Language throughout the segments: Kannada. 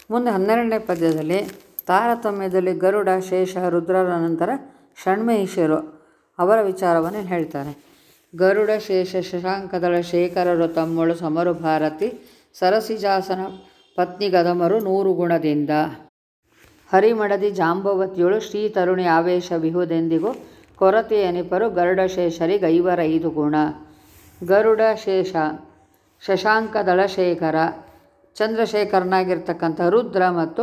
ಮುಂದೆ ಹನ್ನೆರಡನೇ ಪದ್ಯದಲ್ಲಿ ತಾರತಮ್ಯದಲ್ಲಿ ಗರುಡ ಶೇಷ ರುದ್ರರ ನಂತರ ಷಣ್ಮಹಿಷರು ಅವರ ವಿಚಾರವನ್ನು ಹೇಳ್ತಾರೆ ಗರುಡ ಶೇಷ ಶಶಾಂಕದಳ ಶೇಖರರು ತಮ್ಮಳು ಸಮರು ಭಾರತಿ ಸರಸಿಜಾಸನ ಪತ್ನಿ ಗದಮರು ನೂರು ಗುಣದಿಂದ ಹರಿಮಡದಿ ಜಾಂಬವತಿಯಳು ಶ್ರೀ ತರುಣಿ ಆವೇಶ ವಿಹುದೆಂದಿಗೂ ಕೊರತೆ ಅನಿಪರು ಗರುಡ ಶೇಷರಿ ಗೈವರ ಐದು ಗುಣ ಗರುಡ ಶೇಷ ಶಶಾಂಕ ದಳಶೇಖರ ಚಂದ್ರಶೇಖರನಾಗಿರ್ತಕ್ಕಂಥ ರುದ್ರ ಮತ್ತು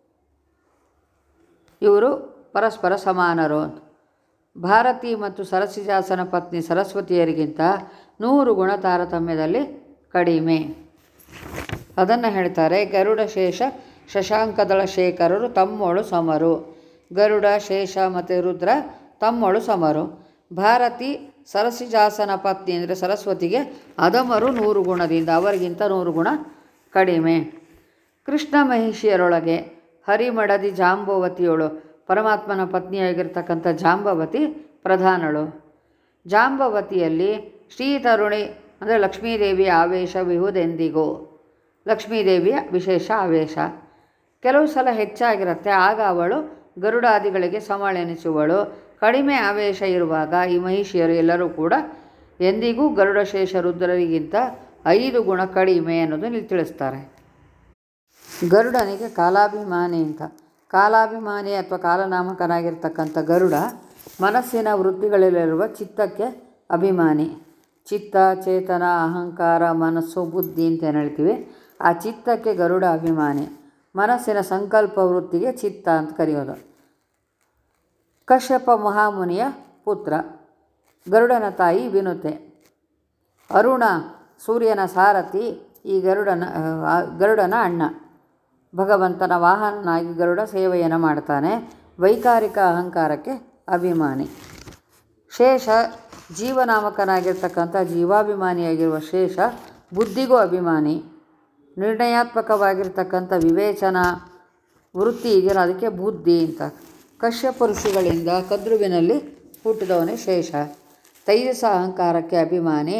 ಇವರು ಪರಸ್ಪರ ಸಮಾನರು ಭಾರತಿ ಮತ್ತು ಸರಸಿಜಾಸನ ಪತ್ನಿ ಸರಸ್ವತಿಯರಿಗಿಂತ ನೂರು ಗುಣ ತಾರತಮ್ಯದಲ್ಲಿ ಕಡಿಮೆ ಅದನ್ನು ಹೇಳ್ತಾರೆ ಗರುಡ ಶೇಷ ಶಶಾಂಕದಳ ಶೇಖರರು ತಮ್ಮೊಳು ಸಮರು ಗರುಡ ಶೇಷ ಮತ್ತು ರುದ್ರ ತಮ್ಮೊಳು ಸಮರು ಭಾರತಿ ಸರಸಿಜಾಸನ ಪತ್ನಿ ಅಂದರೆ ಸರಸ್ವತಿಗೆ ಅದಮರು ನೂರು ಗುಣದಿಂದ ಅವರಿಗಿಂತ ನೂರು ಗುಣ ಕಡಿಮೆ ಕೃಷ್ಣ ಮಹಿಷಿಯರೊಳಗೆ ಹರಿಮಡದಿ ಜಾಂಬವತಿಯಳು ಪರಮಾತ್ಮನ ಪತ್ನಿಯಾಗಿರ್ತಕ್ಕಂಥ ಜಾಂಬವತಿ ಪ್ರಧಾನಳು ಜಾಂಬವತಿಯಲ್ಲಿ ಶ್ರೀ ತರುಣಿ ಅಂದರೆ ಲಕ್ಷ್ಮೀದೇವಿಯ ಆವೇಶ ವಿಹುದೆಂದಿಗೂ ಲಕ್ಷ್ಮೀದೇವಿಯ ವಿಶೇಷ ಆವೇಶ ಕೆಲವು ಸಲ ಹೆಚ್ಚಾಗಿರುತ್ತೆ ಆಗ ಅವಳು ಗರುಡಾದಿಗಳಿಗೆ ಸಮಳೆನಿಸುವಳು ಕಡಿಮೆ ಆವೇಶ ಇರುವಾಗ ಈ ಮಹಿಷಿಯರು ಎಲ್ಲರೂ ಕೂಡ ಎಂದಿಗೂ ಗರುಡಶೇಷ ರುದ್ರರಿಗಿಂತ ಐದು ಗುಣ ಕಡಿಮೆ ಅನ್ನೋದನ್ನು ಇಲ್ಲಿ ತಿಳಿಸ್ತಾರೆ ಗರುಡನಿಗೆ ಕಾಲಾಭಿಮಾನಿ ಅಂತ ಕಾಲಾಭಿಮಾನಿ ಅಥವಾ ಕಾಲನಾಮಕನಾಗಿರ್ತಕ್ಕಂಥ ಗರುಡ ಮನಸ್ಸಿನ ವೃತ್ತಿಗಳಲ್ಲಿರುವ ಚಿತ್ತಕ್ಕೆ ಅಭಿಮಾನಿ ಚಿತ್ತ ಚೇತನ ಅಹಂಕಾರ ಮನಸ್ಸು ಬುದ್ಧಿ ಅಂತ ಏನು ಹೇಳ್ತೀವಿ ಆ ಚಿತ್ತಕ್ಕೆ ಗರುಡ ಅಭಿಮಾನಿ ಮನಸ್ಸಿನ ಸಂಕಲ್ಪ ವೃತ್ತಿಗೆ ಚಿತ್ತ ಅಂತ ಕರೆಯೋದು ಕಶ್ಯಪ ಮಹಾಮುನಿಯ ಪುತ್ರ ಗರುಡನ ತಾಯಿ ವಿನುತೆ ಅರುಣ ಸೂರ್ಯನ ಸಾರಥಿ ಈ ಗರುಡನ ಆ, ಗರುಡನ ಅಣ್ಣ ಭಗವಂತನ ವಾಹನನಾಗಿ ಗರುಡ ಸೇವೆಯನ್ನು ಮಾಡ್ತಾನೆ ವೈಕಾರಿಕ ಅಹಂಕಾರಕ್ಕೆ ಅಭಿಮಾನಿ ಶೇಷ ಜೀವನಾಮಕನಾಗಿರ್ತಕ್ಕಂಥ ಜೀವಾಭಿಮಾನಿಯಾಗಿರುವ ಶೇಷ ಬುದ್ಧಿಗೂ ಅಭಿಮಾನಿ ನಿರ್ಣಯಾತ್ಮಕವಾಗಿರ್ತಕ್ಕಂಥ ವಿವೇಚನ ವೃತ್ತಿ ಇದೆಯಲ್ಲ ಅದಕ್ಕೆ ಬುದ್ಧಿ ಅಂತ ಕಶ್ಯಪ ಋಷಿಗಳಿಂದ ಕದ್ರುವಿನಲ್ಲಿ ಹುಟ್ಟಿದವನೇ ಶೇಷ ತೈಜಸ ಅಹಂಕಾರಕ್ಕೆ ಅಭಿಮಾನಿ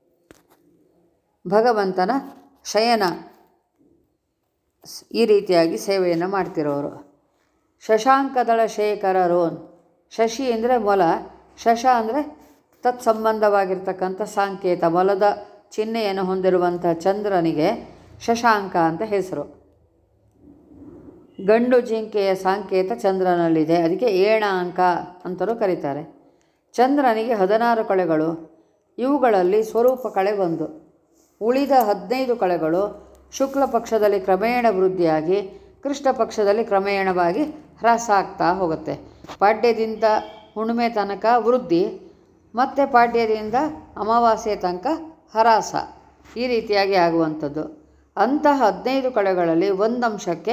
ಭಗವಂತನ ಶಯನ ಸ್- ಈ ರೀತಿಯಾಗಿ ಸೇವೆಯನ್ನು ಮಾಡ್ತಿರೋರು ಶಶಾಂಕದಳ ಶೇಖರರು ಶಶಿ ಅಂದರೆ ಮೊಲ ಶಶ ಅಂದರೆ ತತ್ಸಂಬಂಧವಾಗಿರ್ತಕ್ಕಂಥ ಸಾಂಕೇತ ಮೊಲದ ಚಿಹ್ನೆಯನ್ನು ಹೊಂದಿರುವಂಥ ಚಂದ್ರನಿಗೆ ಶಶಾಂಕ ಅಂತ ಹೆಸರು ಗಂಡು ಜಿಂಕೆಯ ಸಾಂಕೇತ ಚಂದ್ರನಲ್ಲಿದೆ ಅದಕ್ಕೆ ಏಣ ಅಂಕ ಅಂತಲೂ ಕರೀತಾರೆ ಚಂದ್ರನಿಗೆ ಹದಿನಾರು ಕಳೆಗಳು ಇವುಗಳಲ್ಲಿ ಸ್ವರೂಪ ಕಳೆ ಒಂದು ಉಳಿದ ಹದಿನೈದು ಕಳೆಗಳು ಶುಕ್ಲ ಪಕ್ಷದಲ್ಲಿ ಕ್ರಮೇಣ ವೃದ್ಧಿಯಾಗಿ ಕೃಷ್ಣ ಪಕ್ಷದಲ್ಲಿ ಕ್ರಮೇಣವಾಗಿ ಹ್ರಾಸ ಆಗ್ತಾ ಹೋಗುತ್ತೆ ಪಾಡ್ಯದಿಂದ ಹುಣ್ಣಿಮೆ ತನಕ ವೃದ್ಧಿ ಮತ್ತು ಪಾಡ್ಯದಿಂದ ಅಮಾವಾಸ್ಯೆ ತನಕ ಹರಾಸ ಈ ರೀತಿಯಾಗಿ ಆಗುವಂಥದ್ದು ಅಂತಹ ಹದಿನೈದು ಕಳೆಗಳಲ್ಲಿ ಒಂದು ಅಂಶಕ್ಕೆ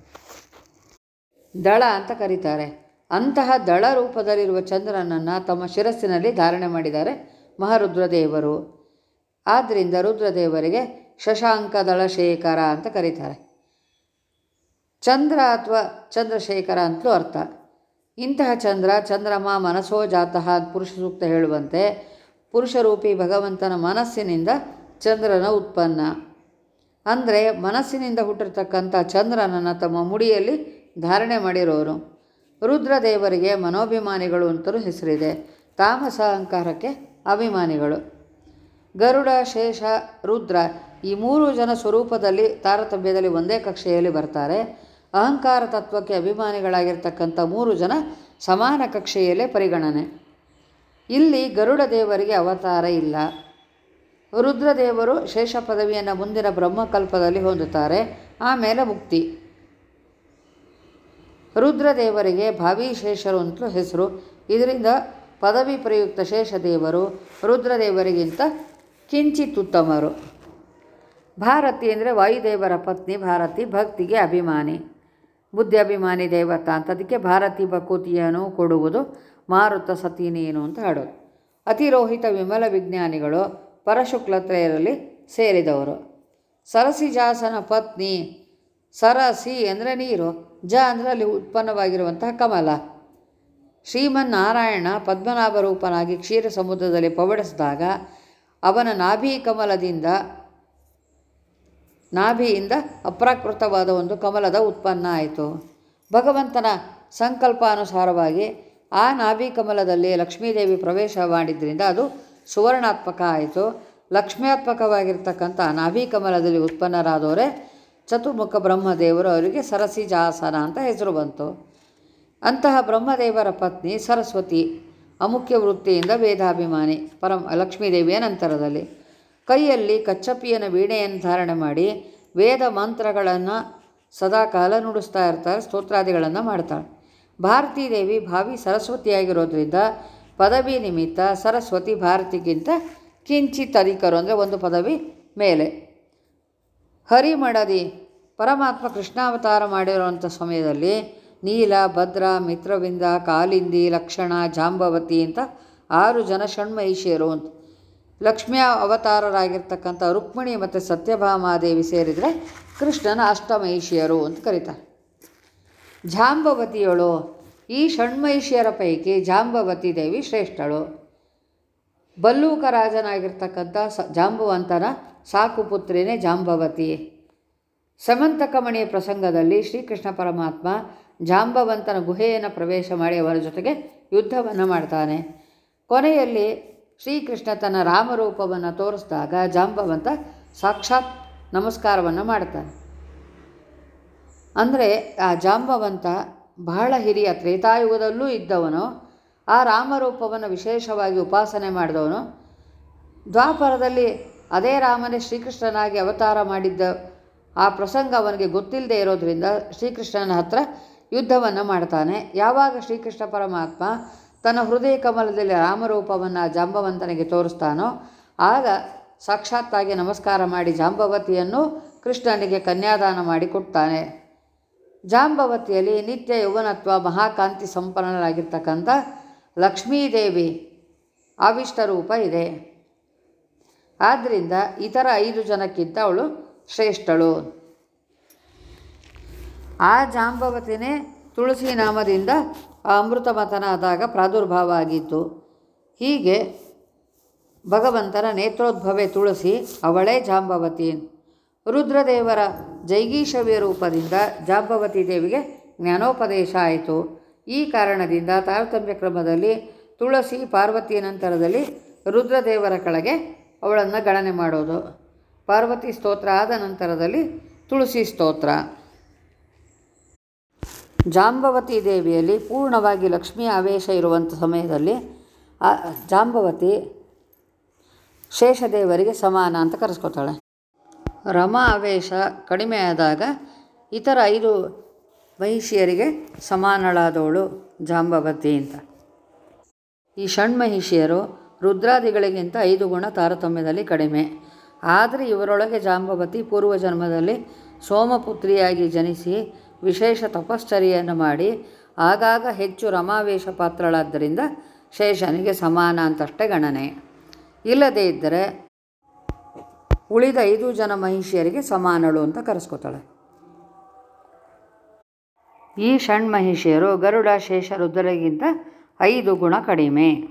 ದಳ ಅಂತ ಕರೀತಾರೆ ಅಂತಹ ದಳ ರೂಪದಲ್ಲಿರುವ ಚಂದ್ರನನ್ನು ತಮ್ಮ ಶಿರಸ್ಸಿನಲ್ಲಿ ಧಾರಣೆ ಮಾಡಿದ್ದಾರೆ ಮಹಾರುದ್ರದೇವರು ಆದ್ದರಿಂದ ರುದ್ರದೇವರಿಗೆ ಶಶಾಂಕ ದಳಶೇಖರ ಅಂತ ಕರೀತಾರೆ ಚಂದ್ರ ಅಥವಾ ಚಂದ್ರಶೇಖರ ಅಂತಲೂ ಅರ್ಥ ಇಂತಹ ಚಂದ್ರ ಚಂದ್ರಮ ಮನಸೋ ಜಾತಃ ಅಂತ ಪುರುಷ ಸೂಕ್ತ ಹೇಳುವಂತೆ ಪುರುಷರೂಪಿ ಭಗವಂತನ ಮನಸ್ಸಿನಿಂದ ಚಂದ್ರನ ಉತ್ಪನ್ನ ಅಂದರೆ ಮನಸ್ಸಿನಿಂದ ಹುಟ್ಟಿರ್ತಕ್ಕಂಥ ಚಂದ್ರನನ್ನು ತಮ್ಮ ಮುಡಿಯಲ್ಲಿ ಧಾರಣೆ ಮಾಡಿರೋರು ರುದ್ರದೇವರಿಗೆ ಮನೋಭಿಮಾನಿಗಳು ಅಂತಲೂ ಹೆಸರಿದೆ ತಾಮಸ ಅಹಂಕಾರಕ್ಕೆ ಅಭಿಮಾನಿಗಳು ಗರುಡ ಶೇಷ ರುದ್ರ ಈ ಮೂರು ಜನ ಸ್ವರೂಪದಲ್ಲಿ ತಾರತಮ್ಯದಲ್ಲಿ ಒಂದೇ ಕಕ್ಷೆಯಲ್ಲಿ ಬರ್ತಾರೆ ಅಹಂಕಾರ ತತ್ವಕ್ಕೆ ಅಭಿಮಾನಿಗಳಾಗಿರ್ತಕ್ಕಂಥ ಮೂರು ಜನ ಸಮಾನ ಕಕ್ಷೆಯಲ್ಲೇ ಪರಿಗಣನೆ ಇಲ್ಲಿ ಗರುಡ ದೇವರಿಗೆ ಅವತಾರ ಇಲ್ಲ ರುದ್ರದೇವರು ಶೇಷ ಪದವಿಯನ್ನು ಮುಂದಿನ ಬ್ರಹ್ಮಕಲ್ಪದಲ್ಲಿ ಹೊಂದುತ್ತಾರೆ ಆಮೇಲೆ ಮುಕ್ತಿ ರುದ್ರದೇವರಿಗೆ ಭಾವಿ ಶೇಷರು ಅಂತಲೂ ಹೆಸರು ಇದರಿಂದ ಪದವಿ ಪ್ರಯುಕ್ತ ಶೇಷದೇವರು ರುದ್ರದೇವರಿಗಿಂತ ಕಿಂಚಿತ್ ಉತ್ತಮರು ಭಾರತಿ ಅಂದರೆ ವಾಯುದೇವರ ಪತ್ನಿ ಭಾರತಿ ಭಕ್ತಿಗೆ ಅಭಿಮಾನಿ ಬುದ್ಧಿ ಅಭಿಮಾನಿ ದೇವತಾ ಅಂತ ಅದಕ್ಕೆ ಭಾರತಿ ಬಕುತಿಯನ್ನು ಕೊಡುವುದು ಮಾರುತ ಸತಿ ನೀನು ಅಂತ ಹಾಡೋದು ಅತಿರೋಹಿತ ವಿಮಲ ವಿಜ್ಞಾನಿಗಳು ಪರಶುಕ್ಲತ್ರಯರಲ್ಲಿ ಸೇರಿದವರು ಸರಸಿಜಾಸನ ಪತ್ನಿ ಸರಸಿ ಅಂದರೆ ನೀರು ಜ ಅಂದರೆ ಅಲ್ಲಿ ಉತ್ಪನ್ನವಾಗಿರುವಂತಹ ಕಮಲ ಶ್ರೀಮನ್ನಾರಾಯಣ ಪದ್ಮನಾಭ ರೂಪನಾಗಿ ಕ್ಷೀರ ಸಮುದ್ರದಲ್ಲಿ ಪವಡಿಸಿದಾಗ ಅವನ ನಾಭಿ ಕಮಲದಿಂದ ನಾಭಿಯಿಂದ ಅಪ್ರಾಕೃತವಾದ ಒಂದು ಕಮಲದ ಉತ್ಪನ್ನ ಆಯಿತು ಭಗವಂತನ ಸಂಕಲ್ಪಾನುಸಾರವಾಗಿ ಆ ನಾಭಿ ಕಮಲದಲ್ಲಿ ಲಕ್ಷ್ಮೀದೇವಿ ಪ್ರವೇಶ ಮಾಡಿದ್ರಿಂದ ಅದು ಸುವರ್ಣಾತ್ಮಕ ಆಯಿತು ಲಕ್ಷ್ಮ್ಯಾತ್ಮಕವಾಗಿರ್ತಕ್ಕಂಥ ನಾಭಿ ಕಮಲದಲ್ಲಿ ಉತ್ಪನ್ನರಾದವರೇ ಚತುರ್ಮುಖ ಬ್ರಹ್ಮದೇವರು ಅವರಿಗೆ ಸರಸಿಜಾಸನ ಅಂತ ಹೆಸರು ಬಂತು ಅಂತಹ ಬ್ರಹ್ಮದೇವರ ಪತ್ನಿ ಸರಸ್ವತಿ ಅಮುಖ್ಯ ವೃತ್ತಿಯಿಂದ ವೇದಾಭಿಮಾನಿ ಪರಂ ಲಕ್ಷ್ಮೀದೇವಿಯ ನಂತರದಲ್ಲಿ ಕೈಯಲ್ಲಿ ಕಚ್ಚಪಿಯನ ವೀಣೆಯನ್ನು ಧಾರಣೆ ಮಾಡಿ ವೇದ ಮಂತ್ರಗಳನ್ನು ಸದಾಕಾಲ ನುಡಿಸ್ತಾ ಇರ್ತಾರೆ ಸ್ತೋತ್ರಾದಿಗಳನ್ನು ಮಾಡ್ತಾಳೆ ಭಾರತೀ ದೇವಿ ಭಾವಿ ಸರಸ್ವತಿಯಾಗಿರೋದ್ರಿಂದ ಪದವಿ ನಿಮಿತ್ತ ಸರಸ್ವತಿ ಭಾರತಿಗಿಂತ ಕಿಂಚಿತ್ ಅಧಿಕರು ಅಂದರೆ ಒಂದು ಪದವಿ ಮೇಲೆ ಹರಿಮಡದಿ ಪರಮಾತ್ಮ ಕೃಷ್ಣಾವತಾರ ಮಾಡಿರುವಂಥ ಸಮಯದಲ್ಲಿ ನೀಲ ಭದ್ರ ಮಿತ್ರವಿಂದ ಕಾಲಿಂದಿ ಲಕ್ಷಣ ಜಾಂಬವತಿ ಅಂತ ಆರು ಜನ ಷಣ್ಮಹಿಷಿಯರು ಅಂತ ಲಕ್ಷ್ಮಿಯ ಅವತಾರರಾಗಿರ್ತಕ್ಕಂಥ ರುಕ್ಮಿಣಿ ಮತ್ತು ಸತ್ಯಭಾಮಾದೇವಿ ಸೇರಿದರೆ ಕೃಷ್ಣನ ಅಷ್ಟಮಹಿಷಿಯರು ಅಂತ ಕರೀತಾರೆ ಜಾಂಬವತಿಯಳು ಈ ಷಣ್ಮಹಿಷಿಯರ ಪೈಕಿ ಜಾಂಬವತಿ ದೇವಿ ಶ್ರೇಷ್ಠಳು ಬಲ್ಲೂಕ ರಾಜನಾಗಿರ್ತಕ್ಕಂಥ ಸ ಜಾಂಬವಂತನ ಸಾಕು ಪುತ್ರಿನೇ ಜಾಂಬವತಿ ಸಮಂತಕಮಣಿಯ ಪ್ರಸಂಗದಲ್ಲಿ ಶ್ರೀಕೃಷ್ಣ ಪರಮಾತ್ಮ ಜಾಂಬವಂತನ ಗುಹೆಯನ್ನು ಪ್ರವೇಶ ಮಾಡಿ ಅವರ ಜೊತೆಗೆ ಯುದ್ಧವನ್ನು ಮಾಡ್ತಾನೆ ಕೊನೆಯಲ್ಲಿ ಶ್ರೀಕೃಷ್ಣ ತನ್ನ ರಾಮರೂಪವನ್ನು ತೋರಿಸಿದಾಗ ಜಾಂಬವಂತ ಸಾಕ್ಷಾತ್ ನಮಸ್ಕಾರವನ್ನು ಮಾಡ್ತಾನೆ ಅಂದರೆ ಆ ಜಾಂಬವಂತ ಬಹಳ ಹಿರಿಯ ತ್ರೇತಾಯುಗದಲ್ಲೂ ಇದ್ದವನು ಆ ರಾಮರೂಪವನ್ನು ವಿಶೇಷವಾಗಿ ಉಪಾಸನೆ ಮಾಡಿದವನು ದ್ವಾಪರದಲ್ಲಿ ಅದೇ ರಾಮನೇ ಶ್ರೀಕೃಷ್ಣನಾಗಿ ಅವತಾರ ಮಾಡಿದ್ದ ಆ ಪ್ರಸಂಗ ಅವನಿಗೆ ಗೊತ್ತಿಲ್ಲದೆ ಇರೋದ್ರಿಂದ ಶ್ರೀಕೃಷ್ಣನ ಹತ್ರ ಯುದ್ಧವನ್ನು ಮಾಡ್ತಾನೆ ಯಾವಾಗ ಶ್ರೀಕೃಷ್ಣ ಪರಮಾತ್ಮ ತನ್ನ ಹೃದಯ ಕಮಲದಲ್ಲಿ ರಾಮರೂಪವನ್ನು ಜಾಂಬವಂತನಿಗೆ ತೋರಿಸ್ತಾನೋ ಆಗ ಸಾಕ್ಷಾತ್ತಾಗಿ ನಮಸ್ಕಾರ ಮಾಡಿ ಜಾಂಬವತಿಯನ್ನು ಕೃಷ್ಣನಿಗೆ ಕನ್ಯಾದಾನ ಮಾಡಿ ಕೊಡ್ತಾನೆ ಜಾಂಬವತಿಯಲ್ಲಿ ನಿತ್ಯ ಯೌವನತ್ವ ಮಹಾಕಾಂತಿ ಸಂಪನ್ನರಾಗಿರ್ತಕ್ಕಂಥ ಲಕ್ಷ್ಮೀದೇವಿ ಆವಿಷ್ಟ ರೂಪ ಇದೆ ಆದ್ದರಿಂದ ಇತರ ಐದು ಜನಕ್ಕಿಂತ ಅವಳು ಶ್ರೇಷ್ಠಳು ಆ ಜಾಂಬವತಿನೇ ತುಳಸಿ ನಾಮದಿಂದ ಆ ಅಮೃತಮತನಾದಾಗ ಪ್ರಾದುರ್ಭಾವ ಆಗಿತ್ತು ಹೀಗೆ ಭಗವಂತನ ನೇತ್ರೋದ್ಭವೆ ತುಳಸಿ ಅವಳೇ ಜಾಂಬವತಿ ರುದ್ರದೇವರ ಜೈಗೀಶವ್ಯ ರೂಪದಿಂದ ಜಾಂಬವತಿ ದೇವಿಗೆ ಜ್ಞಾನೋಪದೇಶ ಆಯಿತು ಈ ಕಾರಣದಿಂದ ತಾರತಮ್ಯ ಕ್ರಮದಲ್ಲಿ ತುಳಸಿ ಪಾರ್ವತಿಯ ನಂತರದಲ್ಲಿ ರುದ್ರದೇವರ ಕೆಳಗೆ ಅವಳನ್ನು ಗಣನೆ ಮಾಡೋದು ಪಾರ್ವತಿ ಸ್ತೋತ್ರ ಆದ ನಂತರದಲ್ಲಿ ತುಳಸಿ ಸ್ತೋತ್ರ ಜಾಂಬವತಿ ದೇವಿಯಲ್ಲಿ ಪೂರ್ಣವಾಗಿ ಲಕ್ಷ್ಮೀ ಆವೇಶ ಇರುವಂಥ ಸಮಯದಲ್ಲಿ ಆ ಜಾಂಬವತಿ ಶೇಷದೇವರಿಗೆ ಸಮಾನ ಅಂತ ಕರೆಸ್ಕೊತಾಳೆ ರಮಾ ಆವೇಶ ಕಡಿಮೆ ಆದಾಗ ಇತರ ಐದು ಮಹಿಷಿಯರಿಗೆ ಸಮಾನಳಾದವಳು ಜಾಂಬವತಿ ಅಂತ ಈ ಷಣ್ಮಹಿಷಿಯರು ರುದ್ರಾದಿಗಳಿಗಿಂತ ಐದು ಗುಣ ತಾರತಮ್ಯದಲ್ಲಿ ಕಡಿಮೆ ಆದರೆ ಇವರೊಳಗೆ ಜಾಂಬವತಿ ಪೂರ್ವಜನ್ಮದಲ್ಲಿ ಸೋಮಪುತ್ರಿಯಾಗಿ ಜನಿಸಿ ವಿಶೇಷ ತಪಶ್ಚರ್ಯನ್ನು ಮಾಡಿ ಆಗಾಗ ಹೆಚ್ಚು ರಮಾವೇಶ ಪಾತ್ರಳಾದ್ದರಿಂದ ಶೇಷನಿಗೆ ಸಮಾನ ಅಂತಷ್ಟೇ ಗಣನೆ ಇಲ್ಲದೇ ಇದ್ದರೆ ಉಳಿದ ಐದು ಜನ ಮಹಿಷಿಯರಿಗೆ ಸಮಾನಳು ಅಂತ ಕರೆಸ್ಕೊತಾಳೆ ಈ ಷಣ್ಮಹಿಷಿಯರು ಗರುಡ ಶೇಷ ರುದ್ರರಿಗಿಂತ ಐದು ಗುಣ ಕಡಿಮೆ